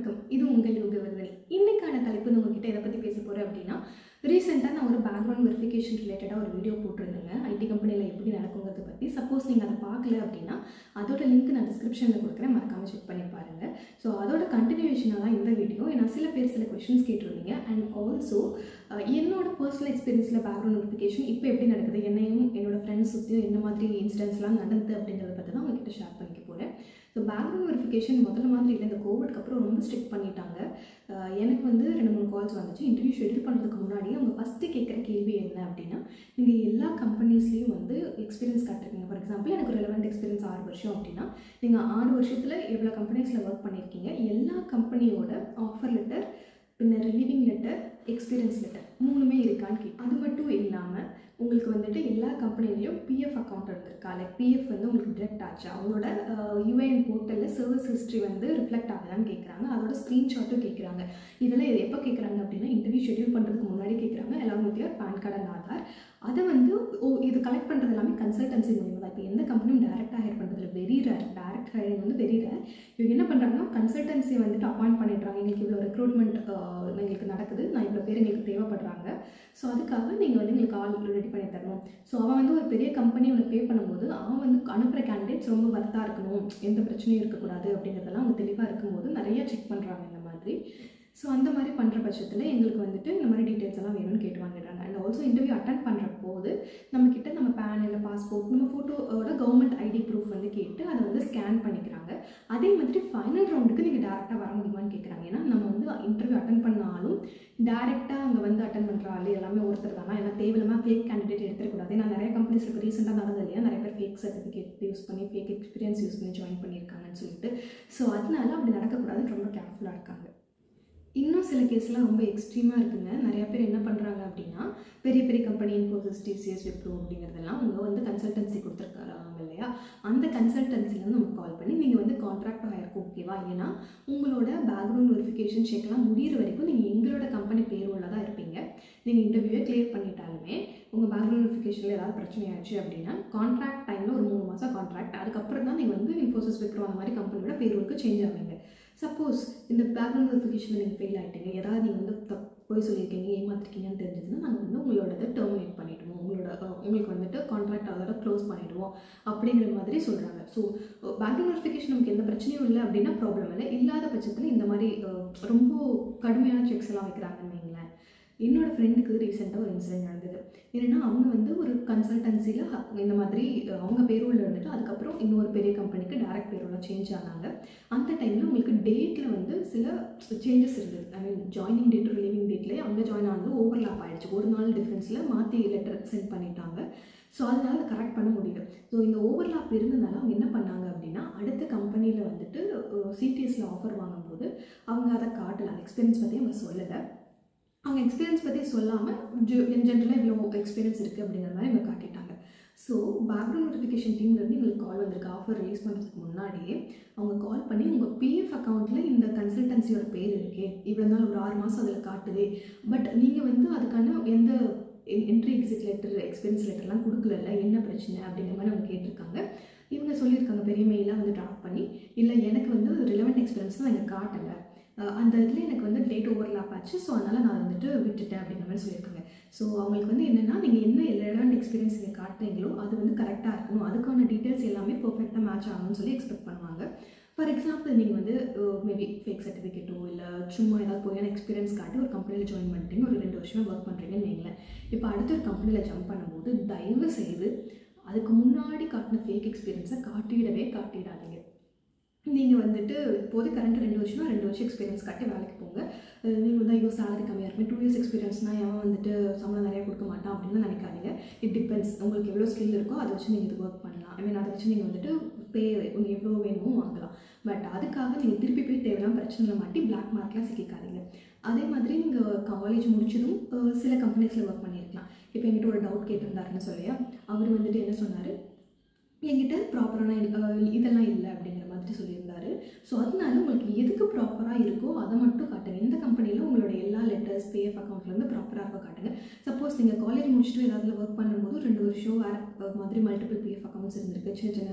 வணக்கம் இது உங்கள் யோகவர்தனி இன்னைக்கான தலைப்பு நான் உங்ககிட்ட எதை பற்றி பேச போகிறேன் அப்படின்னா ரீசெண்டாக நான் ஒரு பேக்ரவுண்ட் வெரிஃபிகேஷன் ரிலேட்டடாக ஒரு வீடியோ போட்டிருந்தேங்க ஐடி கம்பெனியில் எப்படி நடக்குங்கிறத பற்றி சப்போஸ் நீங்கள் அதை பார்க்கல அப்படின்னா அதோட லிங்க் நான் டிஸ்கிரிப்ஷனில் கொடுக்குறேன் மறக்காமல் செக் பண்ணி பாருங்கள் ஸோ அதோட கண்டினியூஷனாக தான் இந்த வீடியோ ஏன்னா சில பேர் சில கொஷின்ஸ் கேட்டிருந்தீங்க அண்ட் ஆல்சோ என்னோட பர்சனல் எக்ஸ்பீரியன்ஸில் பேக்ரவுண்ட் வெரிஃபிகேஷன் இப்போ எப்படி நடக்குது என்னையும் என்னோட ஃப்ரெண்ட்ஸ் சுற்றியும் என்ன மாதிரி இன்சிடென்ட்ஸ்லாம் நடந்தது அப்படிங்கிறத பற்றி தான் உங்ககிட்ட ஷேர் பண்ணிக்க போகிறேன் ஸோ பேக்ரவுண்ட் வெரிஃபிகேஷன் முதல்ல மாதிரி இல்லை இந்த கோவிட்க்கு அப்புறம் ரொம்ப ஸ்ட்ரிக்ட் பண்ணிட்டாங்க அஹ் எனக்கு வந்து ரெண்டு மூணு கால்ஸ் வந்துச்சு இன்டர்வியூ ஷெட்யூல் பண்ணுறதுக்கு முன்னாடி அவங்க ஃபஸ்ட்டு கேட்குற கேள்வி என்ன அப்படின்னா நீங்கள் எல்லா கம்பெனிஸ்லேயும் வந்து எக்ஸ்பீரியன்ஸ் காட்டுறீங்க ஃபார் எக்ஸாம்பிள் எனக்கு ரெலவெண்ட் எக்ஸ்பீரியன்ஸ் ஆறு வருஷம் அப்படின்னா நீங்கள் ஆறு வருஷத்தில் எவ்வளோ கம்பெனிஸில் ஒர்க் பண்ணியிருக்கீங்க எல்லா கம்பெனியோட ஆஃபர் லெட்டர் பின்ன ரிலீவிங் லெட்டர் எக்ஸ்பீரியன்ஸ் லெட்டர் மூணுமே இருக்கான்னு கேட்கும் அது மட்டும் இல்லாமல் உங்களுக்கு வந்துட்டு எல்லா கம்பெனிலையும் பிஎஃப் அக்கௌண்ட் இருந்திருக்கா லைக் பிஎஃப் வந்து உங்களுக்கு டிரெக்ட் ஆச்சா அவங்களோட யூஏஎன் போர்ட்டலில் சர்வீஸ் ஹிஸ்ட்ரி வந்து ரிஃப்ளெக்ட் ஆகலான்னு கேட்குறாங்க அதோட ஸ்க்ரீன்ஷாட்டும் கேட்குறாங்க இதெல்லாம் இது எப்போ கேட்குறாங்க அப்படின்னா இன்டர்வியூ ஷெட்யூல் பண்ணுறதுக்கு முன்னாடி கேட்குறாங்க எல்லாம் with pan card and Aadhaar அதை வந்து ஓ இது கலெக்ட் பண்ணுறது எல்லாமே கன்சல்டன்சி மூலியமாக தான் இப்போ எந்த கம்பெனியும் டேரெக்டாக ஹையர் பண்ணுறதுல வெரி ரேர் டேரக்ட் ஹையரிங் வந்து வெரி ரேர் இவங்க என்ன பண்ணுறாங்கன்னா கன்சல்டன்சி வந்துட்டு அப்பாயிண்ட் பண்ணிடுறாங்க எங்களுக்கு இவ்வளோ ரெக்ரூட்மெண்ட் எங்களுக்கு நடக்குது நான் இவ்வளோ பேர் எங்களுக்கு தேவைப்படுறாங்க ஸோ அதுக்காக நீங்கள் வந்து எங்களுக்கு ஆள் ரெடி பண்ணி தரணும் ஸோ அவன் வந்து ஒரு பெரிய கம்பெனி அவனுக்கு பே பண்ணும்போது அவன் வந்து அனுப்புகிற கேண்டிடேட்ஸ் ரொம்ப வர்த்தாக இருக்கணும் எந்த பிரச்சனையும் இருக்கக்கூடாது அப்படிங்கிறதெல்லாம் அவங்க தெளிவாக இருக்கும்போது நிறைய செக் பண்ணுறாங்க இந்த மாதிரி ஸோ அந்த மாதிரி பண்ணுற பட்சத்தில் எங்களுக்கு வந்துட்டு இந்த மாதிரி டீட்டெயில்ஸ் எல்லாம் வேணும்னு கேட்டு வாங்கிடுறாங்க அண்ட் ஆல்சோ இன்டர்வியூ அட்டன் பண்ணுற போது நம்ம கிட்ட நம்ம பேன் இல்லை பாஸ்போர்ட் நம்ம ஃபோட்டோவோட கவர்மெண்ட் ஐடி ப்ரூஃப் வந்து கேட்டு அதை வந்து ஸ்கேன் பண்ணிக்கிறாங்க அதே மாதிரி ஃபைனல் ரவுண்டுக்கு நீங்கள் டேரெக்டாக வர முடியுமான்னு கேட்குறாங்க ஏன்னா நம்ம வந்து இன்டர்வியூ அட்டன் பண்ணாலும் டேரெக்டாக அங்கே வந்து அட்டன் பண்ணுற ஆள் எல்லாமே ஒருத்தர் தானா ஏன்னா தேவையில்லாமல் ஃபேக் கேண்டிடேட் எடுத்துக்கூடாது ஏன்னா நிறைய கம்பெனிஸ் இப்போ ரீசெண்டாக நடந்தது இல்லையா நிறைய பேர் ஃபேக் சர்டிஃபிகேட் யூஸ் பண்ணி ஃபேக் எக்ஸ்பீரியன்ஸ் யூஸ் பண்ணி ஜாயின் பண்ணியிருக்காங்கன்னு சொல்லிட்டு ஸோ அதனால அப்படி நடக்கக்கூடாதுன்னு ரொம்ப கேர்ஃபுல்லாக இருக்காங்க இன்னும் சில கேஸ்லாம் ரொம்ப எக்ஸ்ட்ரீமாக இருக்குங்க நிறைய பேர் என்ன பண்ணுறாங்க அப்படின்னா பெரிய பெரிய கம்பெனி இன்ஃபோசிஸ் டிசிஎஸ் விப்ரோ அப்படிங்கிறதெல்லாம் அவங்க வந்து கன்சல்டன்சி கொடுத்துருக்காங்க இல்லையா அந்த கன்சல்டன்சிலேருந்து நம்ம கால் பண்ணி நீங்கள் வந்து கான்ட்ராக்ட் ஹயருக்கு ஓகேவா ஏன்னா உங்களோட பேக்ரவுண்ட் வெரிஃபிகேஷன் செக்லாம் முடியிற வரைக்கும் நீங்கள் எங்களோட கம்பெனி பேரோவில் தான் இருப்பீங்க நீங்கள் இன்டர்வியூவே கிளியர் பண்ணிட்டாலுமே உங்கள் பேக்ரவுண்ட் வெரிஃபிகேஷனில் ஏதாவது பிரச்சனை ஆச்சு அப்படின்னா கான்ட்ராக்ட் டைமில் ஒரு மூணு மாதம் கான்ட்ராக்ட் அதுக்கப்புறம் தான் நீங்கள் வந்து இன்ஃபோசிஸ் விப்ரோ அந்த மாதிரி கம்பெனியோட பேரோருக்கு சேஞ்ச் ஆவீங்க சப்போஸ் இந்த பேக்ரவுண்ட் வெரிஃபிகேஷனில் நீங்கள் ஃபெயில் ஆகிட்டீங்க ஏதாவது நீங்கள் வந்து தப் போய் சொல்லியிருக்கீங்க ஏமாத்திருக்கீங்கன்னு தெரிஞ்சதுன்னா நாங்கள் வந்து உங்களோடதை டெர்மினேட் பண்ணிவிடுவோம் உங்களோட அஹ், உங்களுக்கு வந்துட்டு கான்ட்ராக்ட் அதோட க்ளோஸ் பண்ணிவிடுவோம் அப்படிங்கிற மாதிரி சொல்கிறாங்க ஸோ பேக்ரவுண்ட் வெரிஃபிகேஷன் நமக்கு எந்த பிரச்சனையும் இல்லை அப்படின்னா ப்ராப்ளம் இல்லை இல்லாத பட்சத்தில் இந்த மாதிரி அஹ், ரொம்ப கடுமையான செக்ஸ் எல்லாம் வைக்கிறாங்கன்னு வைங்களேன் என்னோட ஃப்ரெண்டுக்கு ரீசெண்டாக ஒரு இன்சிடென்ட் நடந்தது என்னென்னா அவங்க வந்து ஒரு கன்சல்டன்சியில் இந்த மாதிரி அஹ், அவங்க பேரோவில் இருந்துட்டு அதுக்கப்புறம் இன்னொரு பெரிய கம்பெனிக்கு டேரக்ட் பேரோவில் சேஞ்ச் ஆனாங்க அந்த டைமில் உங்களுக்கு டேட்டில் வந்து சில சேஞ்சஸ் இருந்தது I mean joining date relieving டேட்லேயே அங்கே ஜாயின் ஆனது ஓவர்லாப் ஆயிடுச்சு ஒரு நாள் டிஃப்ரென்ஸில் மாற்றி லெட்டர் சென்ட் பண்ணிட்டாங்க ஸோ அதனால அதை கரெக்ட் பண்ண முடியல ஸோ இந்த ஓவர்லாப் இருந்ததுனால அவங்க என்ன பண்ணாங்க அப்படின்னா அடுத்த கம்பெனியில் வந்துட்டு சிடிஎஸில் ஆஃபர் வாங்கும்போது அவங்க அதை காட்டல அந்த எக்ஸ்பீரியன்ஸ் பற்றி அவங்க சொல்லலை அவங்க எக்ஸ்பீரியன்ஸ் பற்றி சொல்லாமல் ஜென்ரலாக இவ்வளோ எக்ஸ்பீரியன்ஸ் இருக்குது அப்படிங்கிற மாதிரி இவங்க காட்டிட்டாங்க ஸோ பேக்ரவுண்ட் நோட்டிஃபிகேஷன் டீம்லேருந்து எங்களுக்கு கால் வந்திருக்கு ஆஃபர் ரிலீஸ் பண்ணுறதுக்கு முன்னாடியே அவங்க கால் பண்ணி உங்கள் பிஎஃப் அக்கௌண்ட்டில் இந்த கன்சல்டன்சியோட பேர் இருக்கே இவ்வளோ நாள் ஒரு ஆறு மாதம் அதில் காட்டுதே பட் நீங்கள் வந்து அதுக்கான எந்த என்ட்ரி எக்ஸிட் லெட்டர் எக்ஸ்பீரியன்ஸ் லெட்டர்லாம் கொடுக்கல என்ன பிரச்சனை அப்படிங்கிற மாதிரி அவங்க கேட்டிருக்காங்க இவங்க சொல்லியிருக்காங்க பெரிய மெயிலாக வந்து ட்ராப் பண்ணி இல்லை எனக்கு வந்து ரிலவெண்ட் எக்ஸ்பீரியன்ஸ் தான் எனக்கு காட்டலை அஹ் அந்த இதில் எனக்கு வந்து டேட் ஓவர்லாப் ஆச்சு ஸோ அதனால் நான் வந்துட்டு விட்டுட்டேன் அப்படிங்கிற மாதிரி சொல்லியிருக்காங்க ஸோ அவங்களுக்கு வந்து என்னென்னா நீங்கள் என்ன ரெலவெண்ட் எக்ஸ்பீரியன்ஸ் நீங்கள் காட்டுறீங்களோ அது வந்து கரெக்டாக இருக்கணும் அதுக்கான டீட்டெயில்ஸ் எல்லாமே பர்ஃபெக்டாக மேட்ச் ஆகணும்னு சொல்லி எக்ஸ்பெக்ட் பண்ணுவாங்க ஃபார் எக்ஸாம்பிள் நீங்கள் வந்து மேபி ஃபேக் சர்டிஃபிகேட்டோ இல்லை சும்மா ஏதாவது போயான எக்ஸ்பீரியன்ஸ் காட்டி ஒரு கம்பெனியில் ஜாயின் பண்ணிட்டீங்க ஒரு ரெண்டு வருஷமே ஒர்க் பண்ணுறீங்கன்னு வைங்களேன் இப்போ அடுத்த ஒரு கம்பெனியில் ஜம்ப் பண்ணும்போது தயவு செய்து அதுக்கு முன்னாடி காட்டின ஃபேக் எக்ஸ்பீரியன்ஸை காட்டிடவே காட்டிடாதீங்க நீங்கள் வந்துட்டு இப்போது கரண்ட் ரெண்டு வருஷம்னா ரெண்டு வருஷம் எக்ஸ்பீரியன்ஸ் காட்டி வேலைக்கு போங்க நீங்கள் வந்து ஐயோ சேலரி கம்மியாக இருக்கும் டூ இயர்ஸ் எக்ஸ்பீரியன்ஸ்னால் எவன் வந்துட்டு சம்பளம் நிறைய கொடுக்க மாட்டான் அப்படின்னு நினைக்காதீங்க இட் டிபெண்ட்ஸ் உங்களுக்கு எவ்வளோ ஸ்கில் இருக்கோ அதை வச்சு நீங்கள் இது ஒர்க் பண்ணலாம் ஐ மீன் அதை வச்சு நீங்கள் வந்துட்டு பே உங்களுக்கு எவ்வளோ வேணுமோ வாங்கலாம் பட் அதுக்காக நீங்கள் திருப்பி போய் தேவையான பிரச்சனையில் மாட்டி பிளாக் மார்க்லாம் சிக்கிக்காதீங்க அதே மாதிரி நீங்கள் காலேஜ் முடிச்சதும் அஹ், சில கம்பெனிஸில் ஒர்க் பண்ணியிருக்கலாம் இப்போ என்கிட்ட ஒரு டவுட் கேட்டிருந்தாருன்னு சொல்லியா அவர் வந்துட்டு என்ன சொன்னார் என்கிட்ட ப்ராப்பரான இதெல்லாம் இல்லை அப்படிங்கிற மாதிரி சொல்லியிருந்தாரு ஸோ அதனால உங்களுக்கு எதுக்கு ப்ராப்பராக இருக்கோ அதை மட்டும் காட்டுங்க எந்த கம்பெனியில் உங்களோட எல்லா லெட்டர்ஸ் பிஎஃப் அக்கௌண்ட்லேருந்து ப்ராப்பராக இருக்கோ காட்டுங்க சப்போஸ் நீங்கள் காலேஜ் முடிச்சுட்டு ஏதாவது ஒர்க் பண்ணும்போது ரெண்டு வருஷம் வேறு மாதிரி மல்டிபிள் பிஎஃப் அக்கௌண்ட்ஸ் இருந்திருக்கு சின்ன சின்ன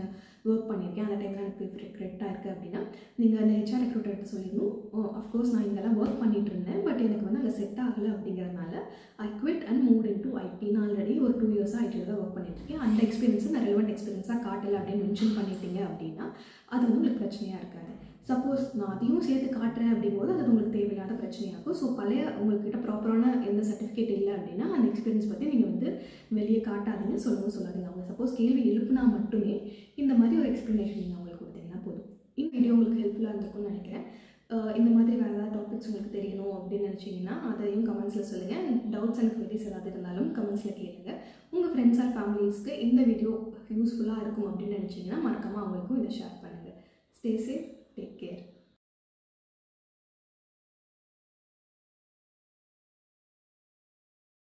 ஒர்க் பண்ணியிருக்கேன் அந்த டைமில் எனக்கு ரெக்ரெக்டாக இருக்குது அப்படின்னா நீங்கள் அந்த ஹெச்ஆர் ரெக்ரூட்டர்கிட்ட சொல்லிடணும் அஃப்கோர்ஸ் நான் இங்கெல்லாம் ஒர்க் பண்ணிட்டு இருந்தேன் பட் எனக்கு வந்து அங்கே செட் ஆகலை அப்படிங்கிறதுனால I quit and move in to IT நான் ஆல்ரெடி ஒரு டூ இயர்ஸாக ஐடியில் தான் ஒர்க் பண்ணிட்டுருக்கேன் அந்த எக்ஸ்பீரியன்ஸை நான் ரெலவெண்ட் எக்ஸ்பீரியன்ஸாக காட்டலை அப்படின்னு மென்ஷன் பண்ணிட்டீங்க அப்படின்னா அது வந்து உங்களுக்கு பிரச்சனையாக இருக்காது சப்போஸ் நான் அதையும் சேர்த்து காட்டுறேன் அப்படிங்கும்போது அது உங்களுக்கு தேவையில்லாத பிரச்சனையாக இருக்கும் ஸோ பழைய உங்கள்கிட்ட ப்ராப்பரான எந்த சர்டிஃபிகேட் இல்லை அப்படின்னா அந்த எக்ஸ்பீரியன்ஸ் பற்றி நீங்கள் வந்து வெளியே காட்டாதீங்க சொல்லவும் சொல்லாதீங்க அவங்க சப்போஸ் கேள்வி எழுப்புனா மட்டுமே இந்த மாதிரி ஒரு எக்ஸ்ப்ளனேஷன் நீங்கள் அவங்களுக்கு கொடுத்தீங்கன்னா போதும் இந்த வீடியோ உங்களுக்கு ஹெல்ப்ஃபுல்லாக இருந்திருக்கும்னு நினைக்கிறேன் அஹ் இந்த மாதிரி வேறு ஏதாவது டாபிக்ஸ் உங்களுக்கு தெரியணும் அப்படின்னு நினச்சிங்கன்னா அதையும் கமெண்ட்ஸில் சொல்லுங்கள் டவுட்ஸ் அண்ட் queries ஏதாவது இருந்தாலும் கமெண்ட்ஸில் கேளுங்க உங்கள் ஃப்ரெண்ட்ஸ் அண்ட் ஃபேமிலிஸ்க்கு இந்த வீடியோ யூஸ்ஃபுல்லாக இருக்கும் அப்படின்னு நினச்சிங்கன்னா மறக்காமல் அவங்களுக்கும் இதை ஷேர் பண்ணுங்கள் ஸ்டே சேஃப்